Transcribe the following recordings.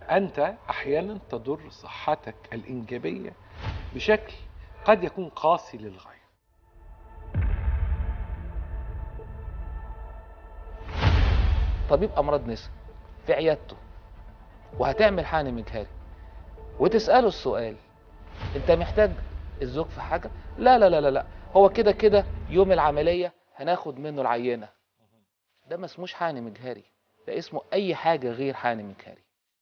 أنت أحيانا تضر صحتك الإنجابية بشكل قد يكون قاسي للغاية طبيب امراض نساء في عيادته وهتعمل حقن مجهري وتساله السؤال انت محتاج الزوج في حاجه لا لا لا لا لا هو كده كده يوم العمليه هناخد منه العينه ده ما اسموش حقن مجهري ده اسمه اي حاجه غير حقن مجهري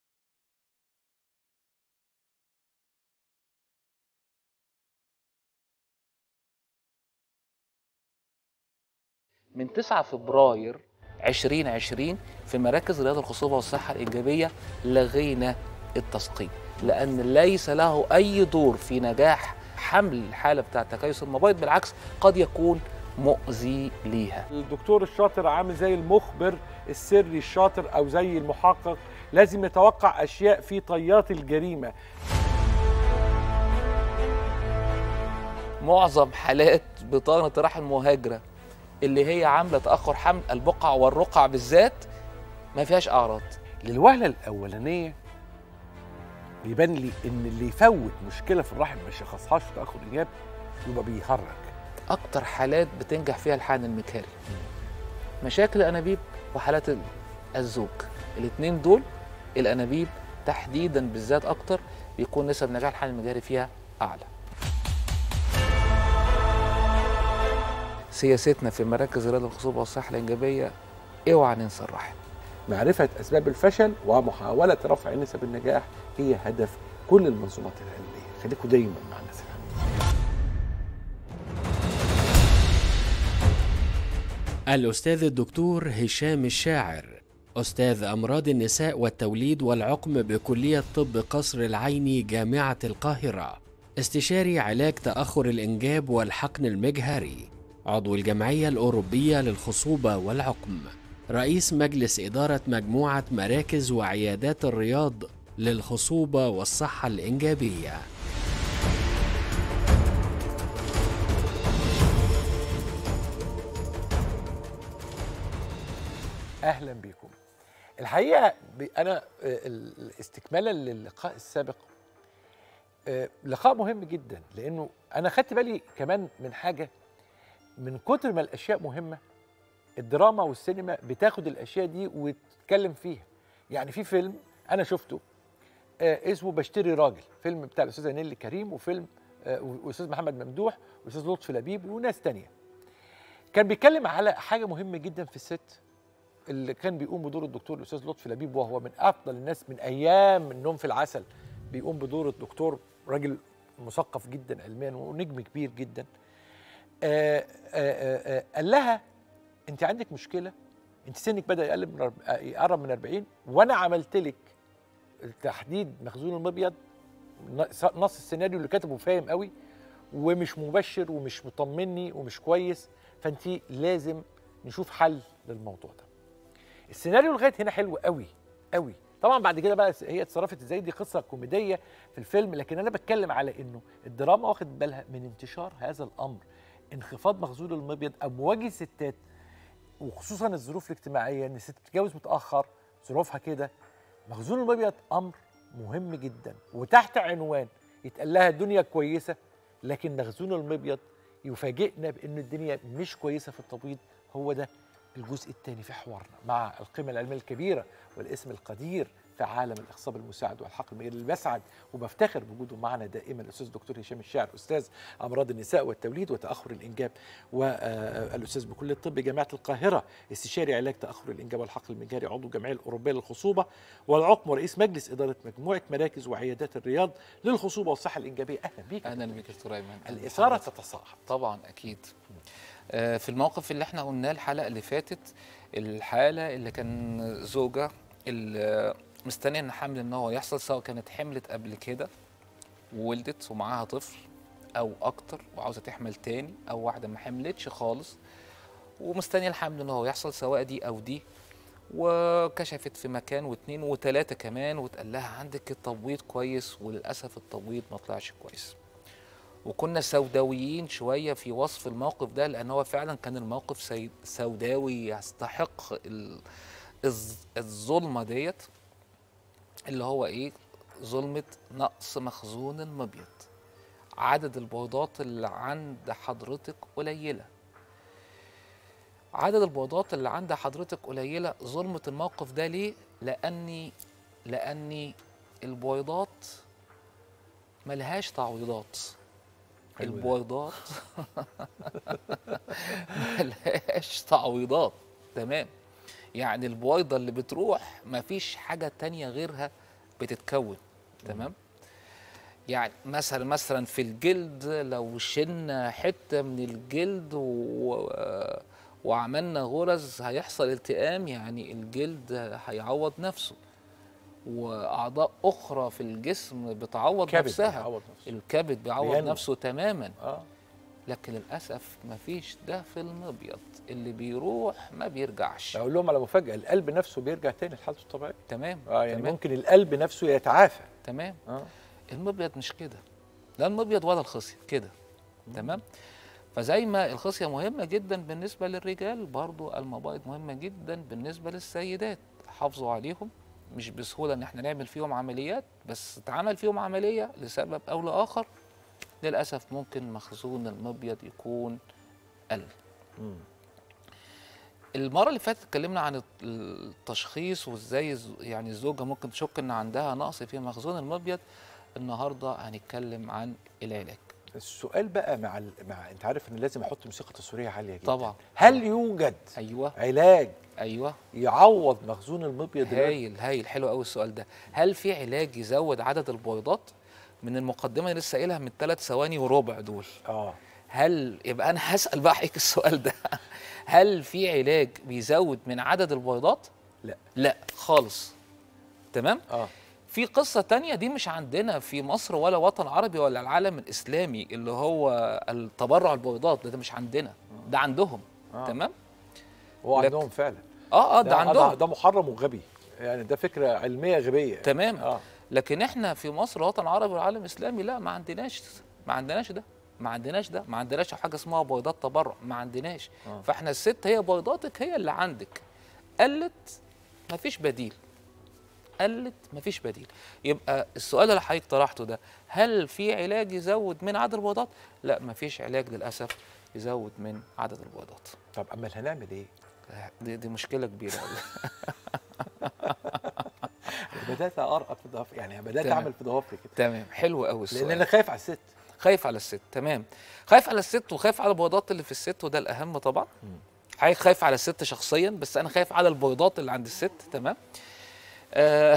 من 9 فبراير 2020 في مراكز رياض الخصوبة والصحة الإيجابية لغينا التسقيم لأن ليس له أي دور في نجاح حمل الحالة بتاعة تكيس المبيض بالعكس قد يكون مؤذي ليها الدكتور الشاطر عامل زي المخبر السري الشاطر أو زي المحقق لازم يتوقع أشياء في طيات الجريمة معظم حالات بطانة رحم المهاجرة اللي هي عاملة تأخر حمل البقع والرقع بالذات ما فيهاش أعراض للوهلة الأولانية بيبان لي إن اللي يفوت مشكلة في الرحم ما يشخصهاش في تأخر الإنجاب يبقى بيهرج أكتر حالات بتنجح فيها الحقن المكاري مشاكل الأنابيب وحالات ال- الزوج الاتنين دول الأنابيب تحديدا بالذات أكتر بيكون نسب نجاح الحقن المجاري فيها أعلى سياستنا في مراكز رياض الخصوبة والصحة الإنجابية اوعى ننسى الرحم معرفة أسباب الفشل ومحاولة رفع نسب النجاح هي هدف كل المنظومات العلمية خليكم دايما مع الناس العلمية الأستاذ الدكتور هشام الشاعر أستاذ أمراض النساء والتوليد والعقم بكلية طب قصر العيني جامعة القاهرة استشاري علاج تأخر الإنجاب والحقن المجهري عضو الجمعية الأوروبية للخصوبة والعقم رئيس مجلس إدارة مجموعة مراكز وعيادات الرياض للخصوبة والصحة الإنجابية اهلا بكم الحقيقه ب- انا آه، ال- استكمالا للقاء السابق آه، لقاء مهم جدا لانه انا خدت بالي كمان من حاجه من كتر ما الاشياء مهمه الدراما والسينما بتاخد الاشياء دي وتتكلم فيها يعني في فيلم انا شفته آه، اسمه بشتري راجل فيلم بتاع الاستاذه نيلي كريم وفيلم آه، والاستاذ محمد ممدوح والاستاذ لطفي لبيب وناس تانية كان بيتكلم على حاجه مهمه جدا في الست اللي كان بيقوم بدور الدكتور الاستاذ لطفي لبيب وهو من افضل الناس من ايام النوم في العسل بيقوم بدور الدكتور راجل مثقف جدا علميا ونجم كبير جدا آآ آآ آآ قال لها انت عندك مشكله انت سنك بدا يقلب من أرب- يقرب من 40 وانا عملت لك تحديد مخزون المبيض نص نص السيناريو اللي كاتبه فاهم قوي ومش مبشر ومش مطمني ومش كويس فانت لازم نشوف حل للموضوع ده السيناريو لغايه هنا حلو قوي قوي طبعا بعد كده بقى هي اتصرفت ازاي دي قصه كوميديه في الفيلم لكن انا بتكلم على انه الدراما واخد بالها من انتشار هذا الامر انخفاض مخزون المبيض امواج الستات وخصوصا الظروف الاجتماعيه ان الست بتتجوز متاخر ظروفها كده مخزون المبيض امر مهم جدا وتحت عنوان يتقال لها الدنيا كويسه لكن مخزون المبيض يفاجئنا بان الدنيا مش كويسه في التبييض هو ده الجزء الثاني في حوارنا مع القيمه العلميه الكبيره والاسم القدير في عالم الاخصاب المساعد والحقل المجاري اللي بسعد وبفتخر بوجوده معنا دائما الاستاذ دكتور هشام الشاعر استاذ امراض النساء والتوليد وتاخر الانجاب والاستاذ بكليه الطب جامعه القاهره استشاري علاج تاخر الانجاب والحقل المجاري عضو الجمعيه الاوروبيه للخصوبه والعقم ورئيس مجلس اداره مجموعه مراكز وعيادات الرياض للخصوبه والصحه الانجابيه اهلا بيك اهلا بك يا دكتور ايمن الاثاره تتصاعد طبعا اكيد آه، في الموقف اللي احنا قلناه الحلقه اللي فاتت الحاله اللي كان زوجة اللي مستنيه ان حمل ان هو يحصل سواء كانت حملت قبل كده وولدت ومعاها طفل او اكتر وعاوزه تحمل تاني او واحده ما حملتش خالص ومستنيه الحمل ان هو يحصل سواء دي او دي وكشفت في مكان واتنين وتلاته كمان واتقال لها عندك التبويض كويس وللاسف التبويض ما طلعش كويس وكنا سوداويين شويه في وصف الموقف ده لان هو فعلا كان الموقف سي- سوداوي يستحق ال- الظ- الظلمه ديت اللي هو ايه ظلمه نقص مخزون المبيض عدد البيضات اللي عند حضرتك قليله عدد البيضات اللي عند حضرتك قليله ظلمه الموقف ده ليه لاني لاني البيضات ملهاش تعويضات حلو ده. البيضات ملهاش تعويضات تمام يعني البويضه اللي بتروح مفيش حاجه تانية غيرها بتتكون تمام يعني مثلا مثلا في الجلد لو شلنا حته من الجلد و... وعملنا غرز هيحصل التئام يعني الجلد هيعوض نفسه واعضاء اخرى في الجسم بتعوض كبد نفسها بيعوض نفسه. الكبد بيعوض بينمو. نفسه تماما اه لكن للاسف مفيش ده في المبيض اللي بيروح ما بيرجعش اقول لهم على مفاجاه القلب نفسه بيرجع تاني لحالته الطبيعيه تمام اه يعني تمام ممكن القلب نفسه يتعافى تمام اه المبيض مش كده لا المبيض ولا الخصيه كده تمام فزي ما الخصيه مهمه جدا بالنسبه للرجال برضو المبايض مهمه جدا بالنسبه للسيدات حافظوا عليهم مش بسهوله ان احنا نعمل فيهم عمليات بس اتعمل فيهم عمليه لسبب او لاخر للاسف ممكن مخزون المبيض يكون قل مم. المره اللي فاتت اتكلمنا عن التشخيص وازاي الز- يعني الزوجه ممكن تشك ان عندها نقص في مخزون المبيض النهارده هنتكلم عن العلاج السؤال بقى مع ال... مع انت عارف ان لازم احط موسيقى تصويريه عاليه جدا طبعا هل يوجد ايوه علاج ايوه يعوض مخزون المبيض دلوقتي؟ هايل هايل حلو قوي السؤال ده هل في علاج يزود عدد البويضات من المقدمه اللي لسه قايلها من ثلاث ثواني وربع دول اه هل يبقى انا هسال بقى حضرتك السؤال ده هل في علاج بيزود من عدد البويضات لا لا خالص تمام اه في قصة تانية دي مش عندنا في مصر ولا وطن عربي ولا العالم الإسلامي اللي هو التبرع البيضات ده, ده مش عندنا ده عندهم آه. تمام هو لك- عندهم فعلا اه اه ده, عندهم ده محرم وغبي يعني ده فكره علميه غبيه تمام اه لكن احنا في مصر وطن عربي والعالم الإسلامي لا ما عندناش ما عندناش ده ما عندناش ده ما عندناش حاجة اسمها بيضات تبرع ما عندناش آه. فاحنا الست هي بيضاتك هي اللي عندك قلت مفيش بديل قلت مفيش بديل يبقى السؤال اللي حضرتك طرحته ده هل في علاج يزود من عدد البيضات لا مفيش علاج للاسف يزود من عدد البيضات طب اما هنعمل ايه؟ دي, دي مشكله كبيره قوي أنا بدات ارقط في ضوافري يعني بدات تمام. اعمل في ضوافري كده تمام حلو قوي لان السؤال انا خايف على الست خايف على الست تمام خايف على الست وخايف على البيضات اللي في الست وده الاهم طبعا مم. حضرتك خايف على الست شخصيا بس انا خايف على البيضات اللي عند الست تمام آه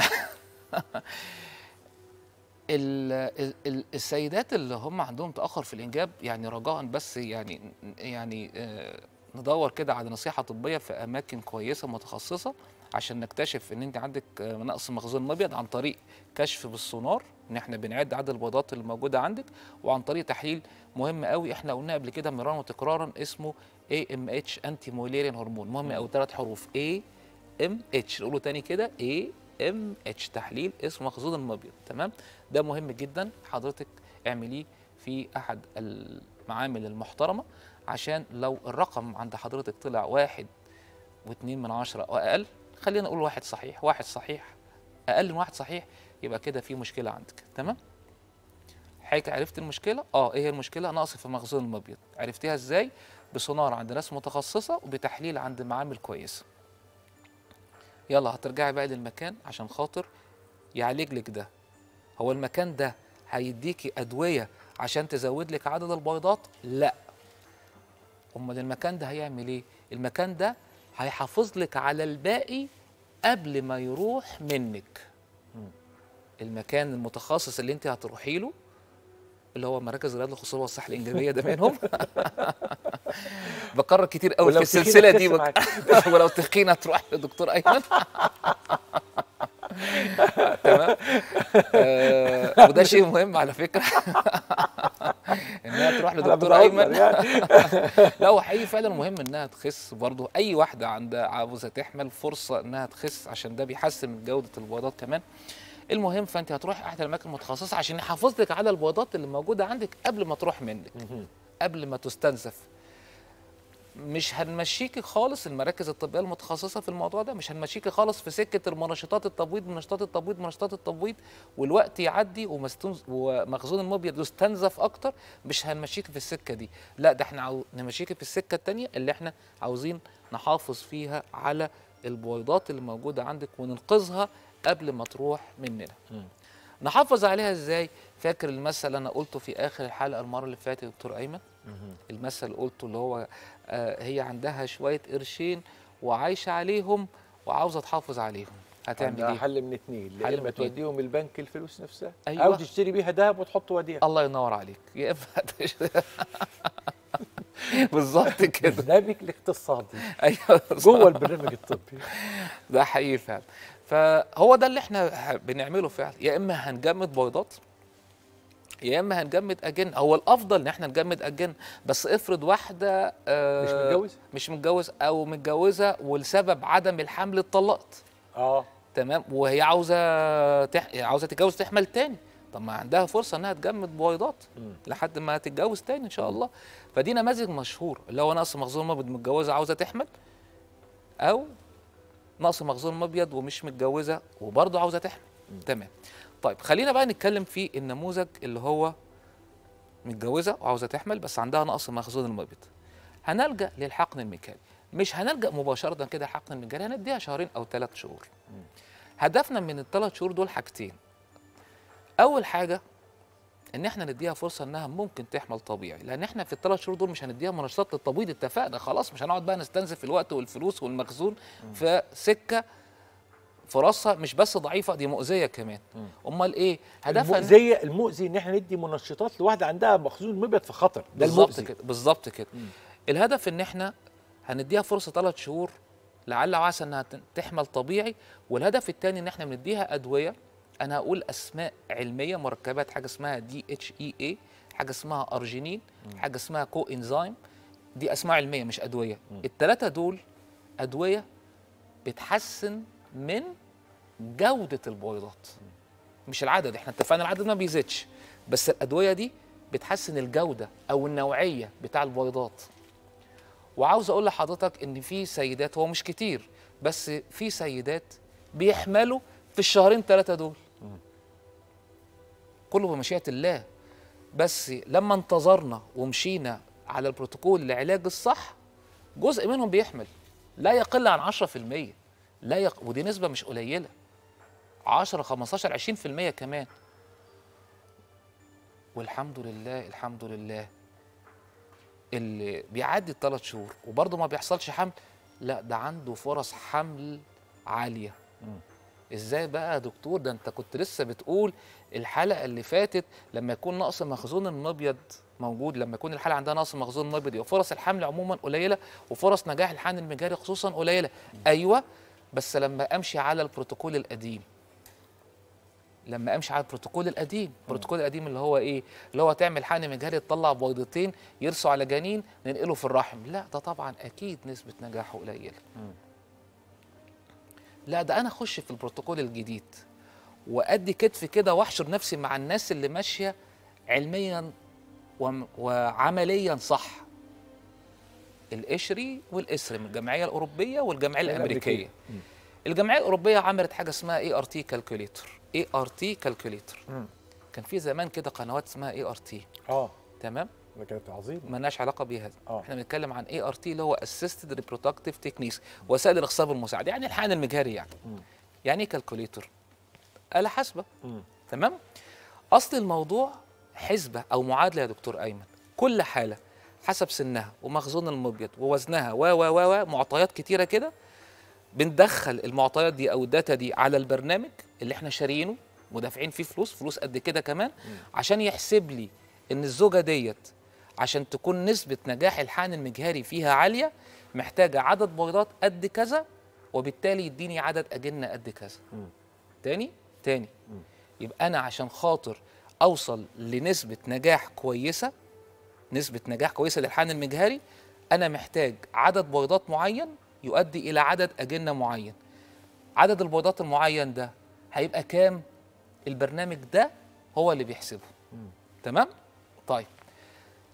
ال ال ال السيدات اللي هم عندهم تاخر في الانجاب يعني رجاء بس يعني يعني آه ندور كده على نصيحه طبيه في اماكن كويسه متخصصه عشان نكتشف ان انت عندك آه، نقص مخزون مبيض عن طريق كشف بالسونار ان احنا بنعد عدد البيضات اللي موجوده عندك وعن طريق تحليل مهم قوي احنا قلنا قبل كده مرارا وتكرارا اسمه اي ام اتش انتي موليريان هرمون مهم قوي ثلاث حروف اي ام اتش نقوله تاني كده اي ام اتش تحليل اسمه مخزون المبيض تمام ده مهم جدا حضرتك اعمليه في احد المعامل المحترمه عشان لو الرقم عند حضرتك طلع واحد واتنين من عشرة او اقل خلينا نقول واحد صحيح واحد صحيح اقل من واحد صحيح يبقى كده في مشكله عندك تمام حضرتك عرفت المشكله اه ايه هي المشكله نقص في مخزون المبيض عرفتيها ازاي بسونار عند ناس متخصصه وبتحليل عند معامل كويسه يلا هترجعي بقى للمكان عشان خاطر يعالج لك ده هو المكان ده هيديكي ادويه عشان تزود لك عدد البيضات لا امال المكان ده هيعمل ايه المكان ده هيحافظ لك على الباقي قبل ما يروح منك المكان المتخصص اللي انت هتروحي له اللي هو مراكز الرياضه الخصوصيه والصحه الانجابيه ده منهم بكرر كتير قوي في ولو تخينة السلسله دي تخس بك... ولو تخينه تروح لدكتور ايمن تمام آه وده شيء مهم على فكره انها تروح أنا لدكتور بتهزر ايمن يعني لا هو حقيقي فعلا مهم انها تخس برضه اي واحده عندها عاوزه تحمل فرصه انها تخس عشان ده بيحسن من جوده البيضات كمان المهم فانت هتروح احد الاماكن المتخصصه عشان يحافظ لك على البيضات اللي موجوده عندك قبل ما تروح منك مهم. قبل ما تستنزف مش هنمشيكي خالص المراكز الطبيه المتخصصه في الموضوع ده مش هنمشيكي خالص في سكه المنشطات التبويض منشطات التبويض منشطات التبويض والوقت يعدي ومستنز- ومخزون المبيض يستنزف اكتر مش هنمشيكي في السكه دي لا ده احنا عاو... نمشيكي في السكه التانية اللي احنا عاوزين نحافظ فيها على البويضات اللي موجوده عندك وننقذها قبل ما تروح مننا نحافظ عليها ازاي فاكر المثل اللي انا قلته في اخر الحلقه المره اللي فاتت يا دكتور ايمن المثل اللي قلته اللي هو آه هي عندها شويه قرشين وعايشه عليهم وعاوزه تحافظ عليهم هتعمل عندها ايه حل من اتنين حل يا من اما اتنين. توديهم البنك الفلوس نفسها أيوة. او تشتري بيها ذهب وتحط وديعه الله ينور عليك يا اما تش- بالظبط كده برنامج الاقتصادي ايوه جوه البرنامج الطبي ده حقيقي فعلا فهو ده اللي احنا ه- بنعمله فعلا يا اما هنجمد بيضات يا اما هنجمد اجن هو الافضل ان احنا نجمد اجن بس افرض واحده آه مش متجوزة؟ مش متجوز او متجوزه ولسبب عدم الحمل اتطلقت اه تمام وهي عاوزه تح... عاوزه تتجوز تحمل تاني طب ما عندها فرصه انها تجمد بويضات لحد ما تتجوز تاني ان شاء الله فدي نماذج مشهور اللي هو نقص مخزون مبيض متجوزه عاوزه تحمل او نقص مخزون مبيض ومش متجوزه وبرضه عاوزه تحمل تمام طيب خلينا بقى نتكلم في النموذج اللي هو متجوزه وعاوزه تحمل بس عندها نقص مخزون المبيض هنلجا للحقن الميكاني مش هنلجا مباشره كده الحقن الميكاني هنديها شهرين او ثلاث شهور هدفنا من الثلاث شهور دول حاجتين اول حاجه ان احنا نديها فرصه انها ممكن تحمل طبيعي لان احنا في الثلاث شهور دول مش هنديها منشطات للتبويض اتفقنا خلاص مش هنقعد بقى نستنزف الوقت والفلوس والمخزون في سكه فرصها مش بس ضعيفه دي مؤذيه كمان امال ايه هدفها إن- المؤذية المؤذي ان احنا ندي منشطات لواحده عندها مخزون مبيض في خطر ده بالظبط المؤذي كده بالظبط كده الهدف ان احنا هنديها فرصه ثلاث شهور لعل وعسى انها ت- تحمل طبيعي والهدف الثاني ان احنا بنديها ادويه انا هقول اسماء علميه مركبات حاجه اسمها دي اتش اي اي حاجه اسمها ارجينين حاجه اسمها كو انزيم دي اسماء علميه مش ادويه الثلاثه دول ادويه بتحسن من جوده البويضات مش العدد احنا اتفقنا العدد ما بيزيدش بس الادويه دي بتحسن الجوده او النوعيه بتاع البويضات وعاوز اقول لحضرتك ان في سيدات هو مش كتير بس في سيدات بيحملوا في الشهرين ثلاثه دول كله بمشيئه الله بس لما انتظرنا ومشينا على البروتوكول العلاج الصح جزء منهم بيحمل لا يقل عن 10% لا يق... ودي نسبه مش قليله 10 15 20% كمان والحمد لله الحمد لله اللي بيعدي الثلاث شهور وبرضه ما بيحصلش حمل لا ده عنده فرص حمل عاليه ازاي بقى يا دكتور ده انت كنت لسه بتقول الحلقه اللي فاتت لما يكون نقص مخزون المبيض موجود لما يكون الحاله عندها نقص مخزون مبيض يبقى فرص الحمل عموما قليله وفرص نجاح الحمل المجاري خصوصا قليله ايوه بس لما امشي على البروتوكول القديم لما امشي على البروتوكول القديم البروتوكول القديم اللي هو ايه اللي هو تعمل حقن مجهري تطلع بيضتين يرسوا على جنين ننقله في الرحم لا ده طبعا اكيد نسبه نجاحه قليله لا ده انا اخش في البروتوكول الجديد وادي كتف كده واحشر نفسي مع الناس اللي ماشيه علميا وم- وعمليا صح القشري والاسري من الجمعيه الاوروبيه والجمعيه الامريكيه الأمريكية. الجمعيه الاوروبيه عملت حاجه اسمها اي ار تي كالكوليتر اي ار تي كالكوليتر كان في زمان كده قنوات اسمها اي ار تي اه تمام ده كانت عظيمه ملناش علاقه بيها آه. احنا بنتكلم عن اي ار تي اللي هو اسيستد ريبرودكتيف تكنيكس وسائل الاخصاب المساعده يعني الحقن المجهري يعني يعني ايه كالكوليتر آلة حاسبة مم. تمام أصل الموضوع حسبة أو معادلة يا دكتور أيمن كل حالة حسب سنها ومخزون المبيض ووزنها و و و و معطيات كتيرة كده بندخل المعطيات دي أو الداتا دي على البرنامج اللي احنا شاريينه ودافعين فيه فلوس فلوس قد كده كمان عشان يحسب لي إن الزوجة ديت عشان تكون نسبة نجاح الحقن المجهري فيها عالية محتاجة عدد بيضات قد كذا وبالتالي يديني عدد أجنة قد كذا تاني تاني يبقى انا عشان خاطر اوصل لنسبه نجاح كويسه نسبه نجاح كويسه للحقن المجهري انا محتاج عدد بيضات معين يؤدي الى عدد اجنه معين عدد البيضات المعين ده هيبقى كام البرنامج ده هو اللي بيحسبه تمام طيب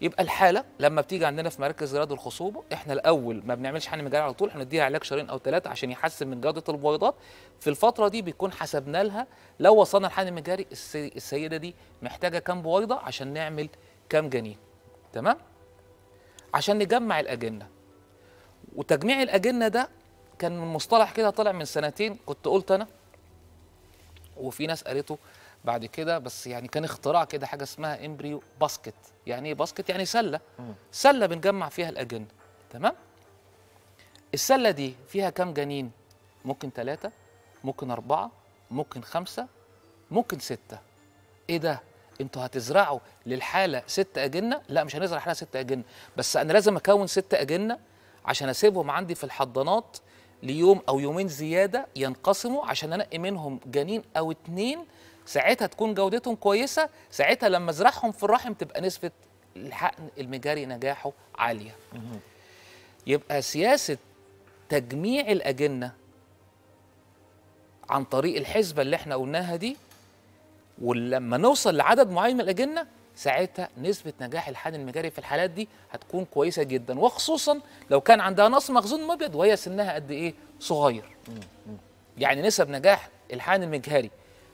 يبقى الحاله لما بتيجي عندنا في مراكز رياض الخصوبه احنا الاول ما بنعملش حقن مجاري على طول احنا بنديها علاج شهرين او ثلاثه عشان يحسن من جوده البويضات في الفتره دي بيكون حسبنا لها لو وصلنا الحقن المجاري السي- السيده دي محتاجه كام بويضه عشان نعمل كام جنين تمام عشان نجمع الاجنه وتجميع الاجنه ده كان من مصطلح كده طلع من سنتين كنت قلت انا وفي ناس قالته بعد كده بس يعني كان اختراع كده حاجه اسمها امبريو باسكت يعني ايه باسكت يعني سله سله بنجمع فيها الاجنه تمام السله دي فيها كام جنين ممكن ثلاثة ممكن أربعة ممكن خمسة ممكن ستة إيه ده انتوا هتزرعوا للحالة ست أجنة لا مش هنزرع حالة ست أجنة بس أنا لازم أكون ست أجنة عشان أسيبهم عندي في الحضانات ليوم أو يومين زيادة ينقسموا عشان أنقي منهم جنين أو اتنين ساعتها تكون جودتهم كويسة ساعتها لما أزرعهم في الرحم تبقى نسبة الحقن المجاري نجاحه عالية يبقى سياسة تجميع الأجنة عن طريق الحسبة اللي احنا قلناها دي ولما نوصل لعدد معين من الأجنة ساعتها نسبة نجاح الحقن المجاري في الحالات دي هتكون كويسة جدا وخصوصا لو كان عندها نقص مخزون مبيض وهي سنها قد إيه صغير يعني نسب نجاح الحقن المجهري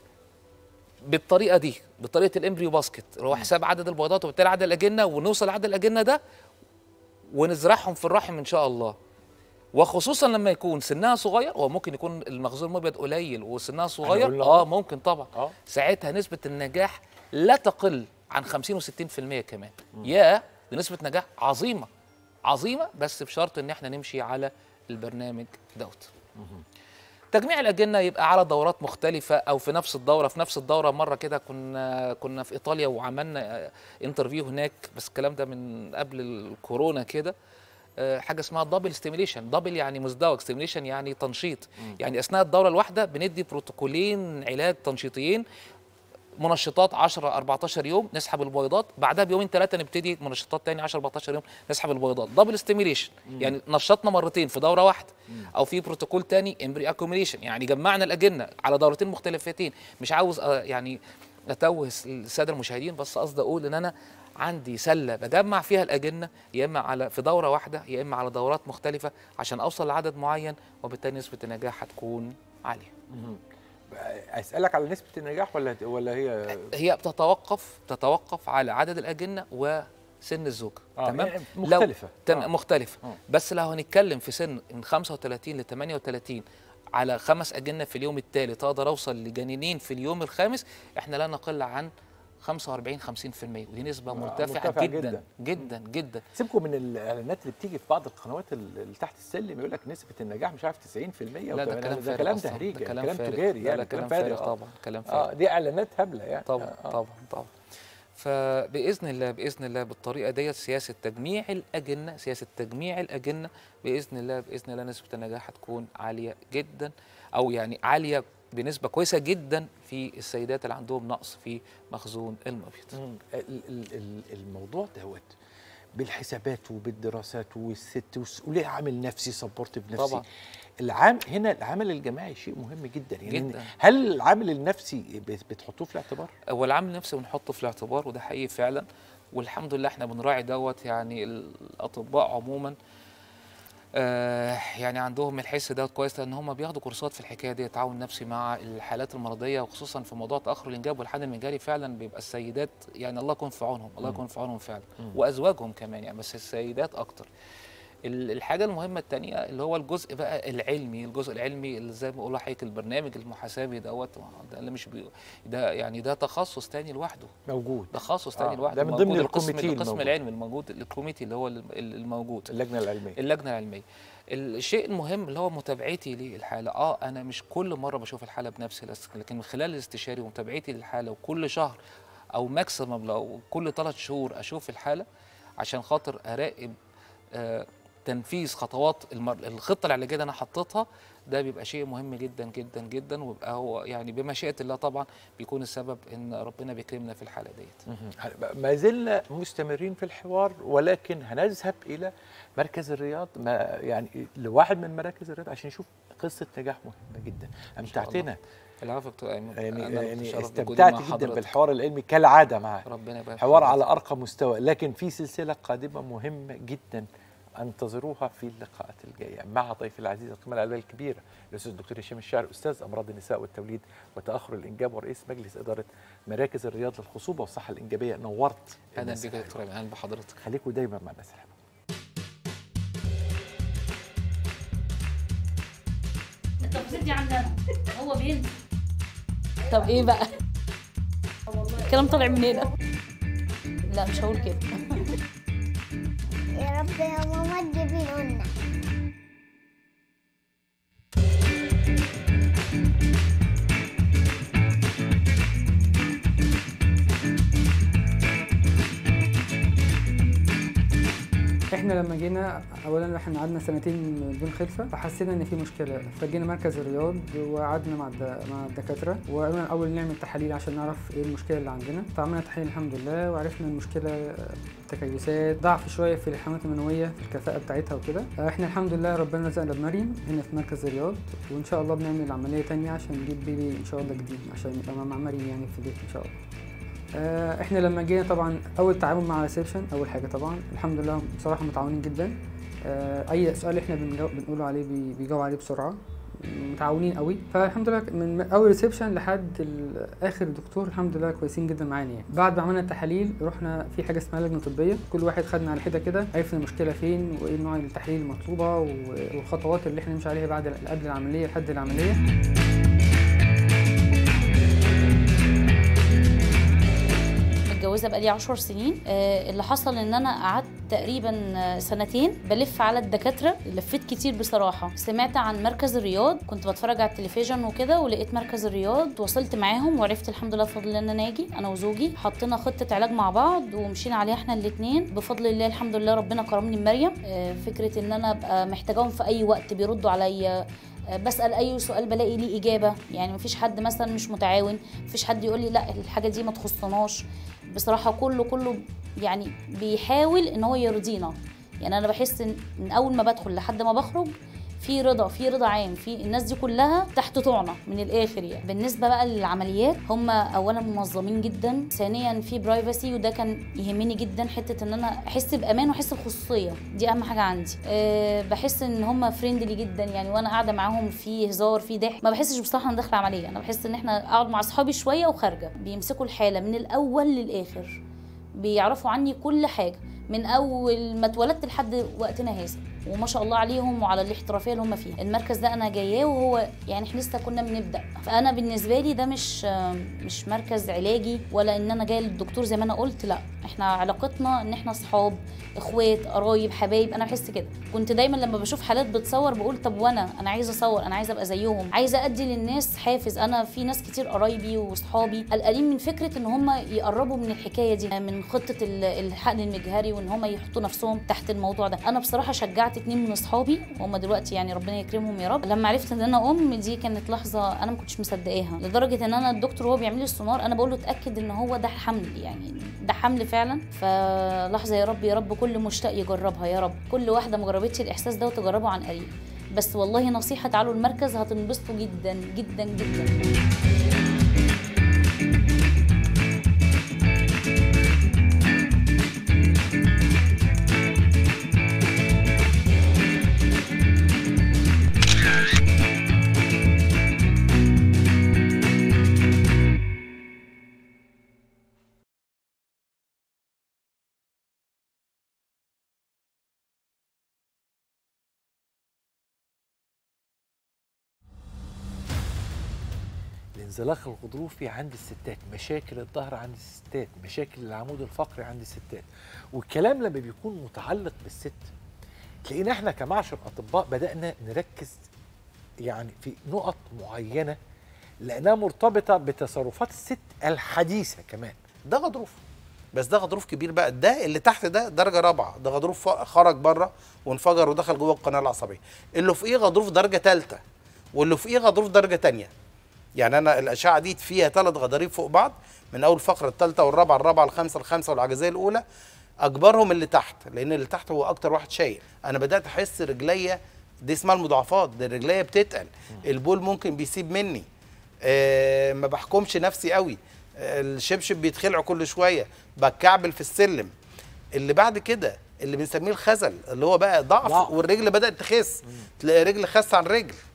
بالطريقه دي بطريقه الامبريو باسكت اللي هو حساب عدد البيضات وبالتالي عدد الاجنه ونوصل لعدد الاجنه ده ونزرعهم في الرحم ان شاء الله وخصوصا لما يكون سنها صغير هو ممكن يكون المخزون المبيض قليل وسنها صغير قلنا اه آه. ممكن طبعا اه ساعتها نسبه النجاح لا تقل عن 50 و60% كمان يا دي نسبه نجاح عظيمه عظيمه بس بشرط ان احنا نمشي على البرنامج دوت تجميع الاجنه يبقى على دورات مختلفه او في نفس الدوره في نفس الدوره مره كده كنا كنا في ايطاليا وعملنا انترفيو هناك بس الكلام ده من قبل الكورونا كده آه، حاجه اسمها دبل ستيميليشن دبل يعني مزدوج ستيميليشن يعني تنشيط يعني اثناء الدوره الواحده بندي بروتوكولين علاج تنشيطيين منشطات 10 14 يوم نسحب البيضات بعدها بيومين ثلاثه نبتدي منشطات تاني 10 14 يوم نسحب البيضات دبل ستيميليشن يعني نشطنا مرتين في دوره واحده او في بروتوكول تاني امبري اكوميليشن يعني جمعنا الاجنه على دورتين مختلفتين مش عاوز آه، يعني اتوه الساده المشاهدين بس قصدي اقول ان انا عندي سله بجمع فيها الاجنه يا اما على في دوره واحده يا اما على دورات مختلفه عشان اوصل لعدد معين وبالتالي نسبه النجاح هتكون عاليه اسالك على نسبه النجاح ولا ولا هي هي بتتوقف تتوقف على عدد الاجنه وسن الزوجه آه، تمام يعني لو- مختلفه تم آه. مختلفه آه. بس لو هنتكلم في سن من 35 ل 38 على خمس اجنه في اليوم الثالث اقدر اوصل لجنينين في اليوم الخامس احنا لا نقل عن 45 50% ودي نسبه مرتفعه مرتفعة جدا جدا. جدا جدا سيبكم من الاعلانات اللي بتيجي في بعض القنوات ال- اللي تحت السلم يقول لك نسبه النجاح مش عارف 90% لا ده وكمان كلام ده فارغ كلام أصلاً، تهريج ده يعني كلام كلام فارغ تجاري لا يعني لا كلام فارغ آه. طبعا كلام فارغ اه دي اعلانات هبله يعني طبعا آه. طبعا طبعا فباذن الله باذن الله بالطريقه ديت سياسه تجميع الاجنه سياسه تجميع الاجنه باذن الله باذن الله نسبه النجاح هتكون عاليه جدا او يعني عاليه بنسبه كويسه جدا في السيدات اللي عندهم نقص في مخزون المبيض مم. ال- ال- ال- الموضوع دوت بالحسابات وبالدراسات والست وس- وليه عامل نفسي سبورت بنفسي طبعا. العام هنا العمل الجماعي شيء مهم جدا يعني جداً. هل العامل النفسي بت- بتحطوه في الاعتبار؟ هو العامل نفسه بنحطه في الاعتبار وده حقيقي فعلا والحمد لله احنا بنراعي دوت يعني الاطباء عموما آه يعني عندهم الحس دوت كويس لان هم بياخدوا كورسات في الحكايه دي تعاون نفسي مع الحالات المرضيه وخصوصا في موضوع تاخر الانجاب والحقن المجاري فعلا بيبقى السيدات يعني الله يكون في عونهم الله يكون في عونهم فعلا وازواجهم كمان يعني بس السيدات اكتر ال- الحاجه المهمه الثانيه اللي هو الجزء بقى العلمي الجزء العلمي اللي زي ما بقول لحضرتك البرنامج المحاسبي دوت ده اللي مش بي ده يعني ده تخصص تاني لوحده موجود ده تخصص تاني آه، لوحده ده من ضمن موجود القسم الكوميتيه القسم الموجود. العلمي الموجود الكوميتي اللي هو ال- ال- الموجود اللجنه العلميه اللجنه العلميه الشيء المهم اللي هو متابعتي للحاله اه انا مش كل مره بشوف الحاله بنفسي بس- لكن من خلال الاستشاري ومتابعتي للحاله وكل شهر او ماكسيمم لو كل ثلاث شهور اشوف الحاله عشان خاطر اراقب آه تنفيذ خطوات المر... الخطه العلاجيه اللي انا حطيتها ده بيبقى شيء مهم جدا جدا جدا ويبقى هو يعني بمشيئه الله طبعا بيكون السبب ان ربنا بيكرمنا في الحاله ديت ما زلنا مستمرين في الحوار ولكن هنذهب الى مركز الرياض ما يعني لواحد من مراكز الرياض عشان نشوف قصه نجاح مهمه جدا شاء الله. امتعتنا العفو دكتور ايمن يعني أنا يعني متشرف بوجودي استمتعت مع جدا حضرتك. بالحوار العلمي كالعاده معك ربنا يبارك حوار فيك. على ارقى مستوى لكن في سلسله قادمه مهمه جدا انتظروها في اللقاءات الجايه مع ضيفي العزيز القيمه العلميه الكبيره الاستاذ الدكتور هشام الشاعر استاذ امراض النساء والتوليد وتاخر الانجاب ورئيس مجلس اداره مراكز الرياض للخصوبه والصحه الانجابيه نورت اهلا الناس بك يا الحلوة. دكتور ايمن اهلا بحضرتك خليكم دايما مع الناس الحلوه التفاصيل دي عندنا هو بينزل طب ايه بقى الكلام طالع من هنا لا مش هقول كده يا رب يا ماما تجيبي لنا احنا لما جينا اولا احنا قعدنا سنتين بدون خلفه فحسينا ان في مشكله فجينا مركز الرياض وقعدنا مع الد- مع الدكاتره وقالوا لنا الاول نعمل تحاليل عشان نعرف ايه المشكله اللي عندنا فعملنا تحاليل الحمد لله وعرفنا المشكله تكيسات ضعف شويه في الحملات المنويه في الكفاءه بتاعتها وكده احنا الحمد لله ربنا رزقنا بمريم هنا في مركز الرياض وان شاء الله بنعمل عمليه تانية عشان نجيب بيبي ان شاء الله جديد عشان يبقى مع مريم يعني في البيت ان شاء الله آه، احنا لما جينا طبعا اول تعامل مع ريسبشن اول حاجه طبعا الحمد لله بصراحه متعاونين جدا آه، اي سؤال احنا بنجاوب بنقوله عليه بي- بيجاوب عليه بسرعه متعاونين قوي فالحمد لله من اول ريسبشن لحد ال- اخر دكتور الحمد لله كويسين جدا معانا يعني بعد ما عملنا التحاليل رحنا في حاجه اسمها لجنه طبيه كل واحد خدنا على حده كده عرفنا المشكله فين وايه نوع التحاليل المطلوبه و- والخطوات اللي احنا نمشي عليها بعد قبل العمليه لحد العمليه متجوزه بقالي 10 سنين آه، اللي حصل ان انا قعدت تقريبا آه، سنتين بلف على الدكاتره لفيت كتير بصراحه سمعت عن مركز الرياض كنت بتفرج على التلفزيون وكده ولقيت مركز الرياض وصلت معاهم وعرفت الحمد لله بفضل الله ان انا اجي انا وزوجي حطينا خطه علاج مع بعض ومشينا عليها احنا الاثنين بفضل الله الحمد لله ربنا كرمني بمريم آه، فكره ان انا ابقى محتاجاهم في اي وقت بيردوا عليا آه، بسال اي سؤال بلاقي ليه اجابه يعني مفيش حد مثلا مش متعاون مفيش حد يقول لي لا الحاجه دي ما تخصناش بصراحه كله كله يعني بيحاول ان هو يرضينا يعني انا بحس ان من اول ما بدخل لحد ما بخرج في رضا في رضا عام في الناس دي كلها تحت طعنه من الاخر يعني بالنسبه بقى للعمليات هم اولا منظمين جدا ثانيا في برايفسي وده كان يهمني جدا حته ان انا احس بامان واحس بخصوصيه دي اهم حاجه عندي أه بحس ان هم فريندلي جدا يعني وانا قاعده معاهم في هزار في ضحك ما بحسش بصراحه انا داخله عمليه انا بحس ان احنا اقعد مع اصحابي شويه وخارجه بيمسكوا الحاله من الاول للاخر بيعرفوا عني كل حاجه من اول ما اتولدت لحد وقتنا هذا وما شاء الله عليهم وعلى الاحترافيه اللي هم فيها المركز ده انا جاياه وهو يعني احنا لسه كنا بنبدا فانا بالنسبه لي ده مش مش مركز علاجي ولا ان انا جايه للدكتور زي ما انا قلت لا احنا علاقتنا ان احنا اصحاب اخوات قرايب حبايب انا بحس كده كنت دايما لما بشوف حالات بتصور بقول طب وانا انا عايزه اصور انا عايزه ابقى زيهم عايزه ادي للناس حافز انا في ناس كتير قرايبي واصحابي قلقانين من فكره ان هم يقربوا من الحكايه دي من خطه ال- الحقن المجهري وان هم يحطوا نفسهم تحت الموضوع ده انا بصراحه شجعت اتنين من اصحابي وهم دلوقتي يعني ربنا يكرمهم يا رب لما عرفت ان انا ام دي كانت لحظه انا ما كنتش مصدقاها لدرجه ان انا الدكتور وهو بيعمل لي السونار انا بقول له اتاكد ان هو ده حمل يعني ده حمل فعلا فلحظه يا رب يا رب كل مشتاق يجربها يا رب كل واحده ما جربتش الاحساس ده وتجربه عن قريب بس والله نصيحه تعالوا المركز هتنبسطوا جدا جدا جدا الانزلاق الغضروفي عند الستات مشاكل الظهر عند الستات مشاكل العمود الفقري عند الستات والكلام لما بيكون متعلق بالست تلاقينا احنا كمعشر اطباء بدانا نركز يعني في نقط معينه لانها مرتبطه بتصرفات الست الحديثه كمان ده غضروف بس ده غضروف كبير بقى ده اللي تحت ده درجه رابعه ده غضروف ف- خرج بره وانفجر ودخل جوه القناه العصبيه اللي فوقيه غضروف درجه ثالثه واللي فوقيه غضروف درجه ثانيه يعني انا الاشعه دي فيها ثلاث غضاريف فوق بعض من اول فقره الثالثه والرابعه الرابعه الخامسه الخامسه والعجزيه الاولى اكبرهم اللي تحت لان اللي تحت هو اكتر واحد شايل انا بدات احس رجليا دي اسمها المضاعفات دي رجليا بتتقل البول ممكن بيسيب مني آه ما بحكمش نفسي قوي آه الشبشب بيتخلع كل شويه بتكعبل في السلم اللي بعد كده اللي بنسميه الخزل اللي هو بقى ضعف ضعف. والرجل بدات تخس تلاقي رجل خس عن رجل